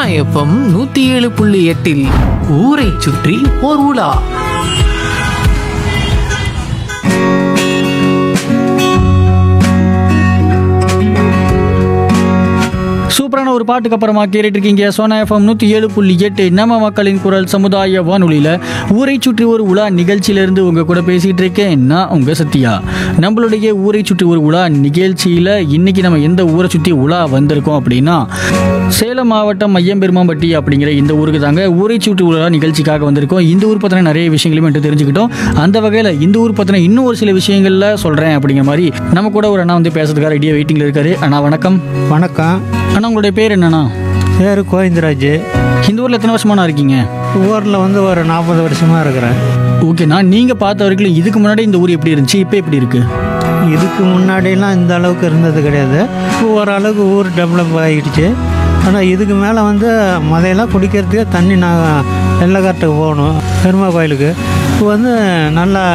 Sona FM நூத்தி ஏழு புள்ளி எட்டில் ஊரை சுற்றி ஓர் உலா சூப்பரான ஒரு பாட்டுக்கு அப்புறமா கேட்டுட்டு இருக்கீங்க சோனா எஃப்எம் நூற்றி ஏழு புள்ளி எட்டு நம்ம மக்களின் குரல் சமுதாய வானொலியில் ஊரை சுற்றி ஒரு உலா நிகழ்ச்சியிலேருந்து உங்கள் கூட பேசிகிட்டு இருக்கேன் நான் உங்கள் சத்யா நம்மளுடைய ஊரை சுற்றி ஒரு உலா நிகழ்ச்சியில் இன்னைக்கு நம்ம எந்த ஊரை சுற்றி உலா வந்திருக்கோம் அப்படின்னா சேலம் மாவட்டம் ஐயம்பெருமாம்பட்டி அப்படிங்கிற இந்த ஊருக்கு தாங்க ஊரை சுற்றி உலா நிகழ்ச்சிக்காக வந்திருக்கோம் இந்த ஊர் பற்றின நிறைய விஷயங்களையும் என்கிட்ட தெரிஞ்சுக்கிட்டோம் அந்த வகையில் இந்த ஊர் பற்றின இன்னும் ஒரு சில விஷயங்களில் சொல்கிறேன் அப்படிங்கிற மாதிரி நம்ம கூட ஒரு அண்ணா வந்து பேசுறதுக்காக ரெடியாக வெயிட்டிங்கில் இருக்காரு அண்ணா வணக்கம் வணக்கம் அண்ணா உங்களுடைய பேர் என்னண்ணா பேர் கோவிந்தராஜ் இந்த ஊரில் எத்தனை வருஷமாண்ணா இருக்கீங்க ஊரில் வந்து ஒரு நாற்பது வருஷமாக இருக்கிறேன் ஓகேண்ணா நீங்கள் பார்த்த வரைக்கும் இதுக்கு முன்னாடி இந்த ஊர் எப்படி இருந்துச்சு இப்போ எப்படி இருக்கு இதுக்கு முன்னாடிலாம் இந்த அளவுக்கு இருந்தது கிடையாது இப்போ ஓரளவுக்கு ஊர் டெவலப் ஆகிடுச்சு ஆனால் இதுக்கு மேலே வந்து முதையெல்லாம் குடிக்கிறதுக்கே தண்ணி நான் வெள்ளக்காட்டுக்கு போகணும் பெருமா கோயிலுக்கு இப்போ வந்து நல்லா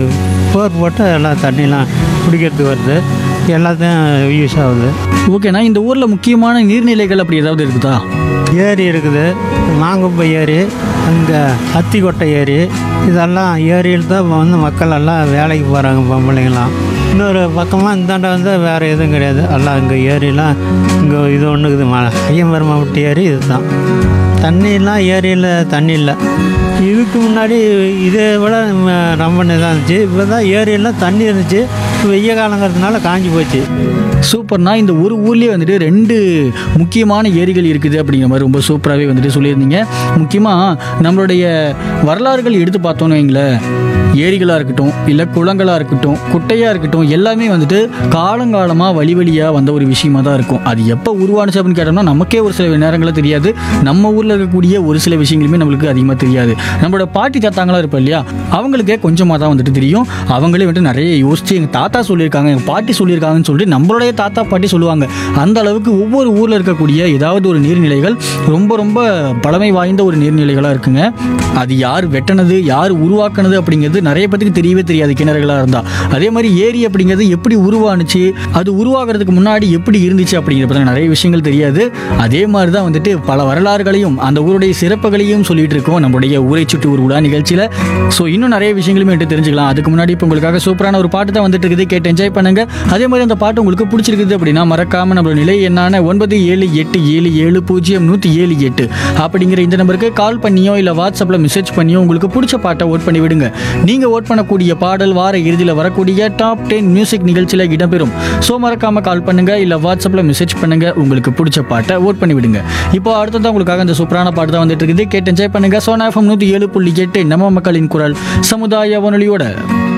போர் போட்டு எல்லாம் தண்ணிலாம் குடிக்கிறதுக்கு வருது எல்லாத்தையும் யூஸ் ஆகுது ஓகேண்ணா இந்த ஊரில் முக்கியமான நீர்நிலைகள் அப்படி ஏதாவது இருக்குதா ஏரி இருக்குது மாங்குப்பை ஏரி அங்கே அத்திக்கொட்டை ஏரி இதெல்லாம் ஏரியில் தான் இப்ப வந்து மக்கள் எல்லாம் வேலைக்கு போகிறாங்க பொம்பளைங்களாம் இன்னொரு பக்கமாக இந்தாண்ட வந்து வேறு எதுவும் கிடையாது எல்லாம் இங்கே ஏரியெலாம் இங்கே இது ஒன்று இருக்குது ம ஐயம்பெருமாவட்டி ஏரி இதுதான் தண்ணியெல்லாம் ஏரியில் தண்ணி இல்லை இதுக்கு முன்னாடி இதை விட ம, ரொம்ப இதாக இருந்துச்சு இப்போ தான் ஏரியெல்லாம் தண்ணி இருந்துச்சு வெய்ய காலங்கிறதுனால காஞ்சி போச்சு சூப்பர்ண்ணா இந்த ஒரு ஊர்லேயே வந்துட்டு ரெண்டு முக்கியமான ஏரிகள் இருக்குது அப்படிங்கிற மாதிரி ரொம்ப சூப்பராகவே வந்துட்டு சொல்லியிருந்தீங்க முக்கியமாக நம்மளுடைய வரலாறுகள் எடுத்து பார்த்தோன்னு வைங்களேன் ஏரிகளாக இருக்கட்டும் இல்லை குளங்களாக இருக்கட்டும் குட்டையாக இருக்கட்டும் எல்லாமே வந்துட்டு காலங்காலமாக வழி வழியாக வந்த ஒரு விஷயமா தான் இருக்கும் அது எப்போ உருவானுச்சு அப்படின்னு கேட்டோம்னா நமக்கே ஒரு சில நேரங்களில் தெரியாது நம்ம ஊரில் இருக்கக்கூடிய ஒரு சில விஷயங்களுமே நம்மளுக்கு அதிகமாக தெரியாது நம்மளோட பாட்டி தாத்தாங்களாம் இருப்போம் இல்லையா அவங்களுக்கே கொஞ்சமாக தான் வந்துட்டு தெரியும் அவங்களே வந்துட்டு நிறைய யோசிச்சு எங்கள் தாத்தா சொல்லியிருக்காங்க எங்கள் பாட்டி சொல்லியிருக்காங்கன்னு சொல்லிட்டு நம்மளுடைய தாத்தா பாட்டி சொல்லுவாங்க அந்த அளவுக்கு ஒவ்வொரு ஊரில் இருக்கக்கூடிய ஏதாவது ஒரு நீர்நிலைகள் ரொம்ப ரொம்ப பழமை வாய்ந்த ஒரு நீர்நிலைகளாக இருக்குங்க அது யார் வெட்டினது யார் உருவாக்குனது அப்படிங்கிறது நிறைய பேத்துக்கு தெரியவே தெரியாது கிணறுகளாக இருந்தால் அதே மாதிரி ஏரி அப்படிங்கிறது எப்படி உருவானுச்சு அது உருவாகிறதுக்கு முன்னாடி எப்படி இருந்துச்சு அப்படிங்கிற பற்றின நிறைய விஷயங்கள் தெரியாது அதே மாதிரி தான் வந்துட்டு பல வரலாறுகளையும் அந்த ஊருடைய சிறப்புகளையும் சொல்லிட்டு இருக்கோம் நம்மளுடைய ஊரை சுற்றி ஒரு உலா நிகழ்ச்சியில் ஸோ இன்னும் நிறைய விஷயங்களுமே என்கிட்ட தெரிஞ்சுக்கலாம் அதுக்கு முன்னாடி இப்போ உங்களுக்காக சூப்பரான ஒரு பாட்டு தான் வந்துட்டு இருக்குது கேட்டு என்ஜாய் பண்ணுங்க அதே மாதிரி அந்த பாட்டு உங்களுக்கு பிடிச்சிருக்குது அப்படின்னா மறக்காம நம்மளோட நிலை என்னான ஒன்பது ஏழு எட்டு ஏழு ஏழு பூஜ்ஜியம் நூற்றி ஏழு எட்டு அப்படிங்கிற இந்த நம்பருக்கு கால் பண்ணியோ இல்லை வாட்ஸ்அப்பில் மெசேஜ் பண்ணியோ உங்களுக்கு பிடிச்ச பாட்டை ஓட் பண்ணி விடுங்க நீங்கள் ஓட் பண்ணக்கூடிய பாடல் வார இறுதியில் வரக்கூடிய டாப் டென் மியூசிக் நிகழ்ச்சியில் இடம்பெறும் ஸோ மறக்காம கால் பண்ணுங்க இல்லை வாட்ஸ்அப்பில் மெசேஜ் பண்ணுங்க உங்களுக்கு பிடிச்ச பாட்டை ஓட் பண்ணி விடுங்க இப்போ அடுத்ததான் உங்களுக்காக இந்த சூப்பரான பாட்டு தான் வந்துட்டு இருக்குது கேட்டு என்ஜாய் பண்ணுங்க சோனா எஃப்எம் நூற்றி ஏழு புள்ளி எட்டு நம்ம மக்களின் குரல் சமுதாய வானொலியோட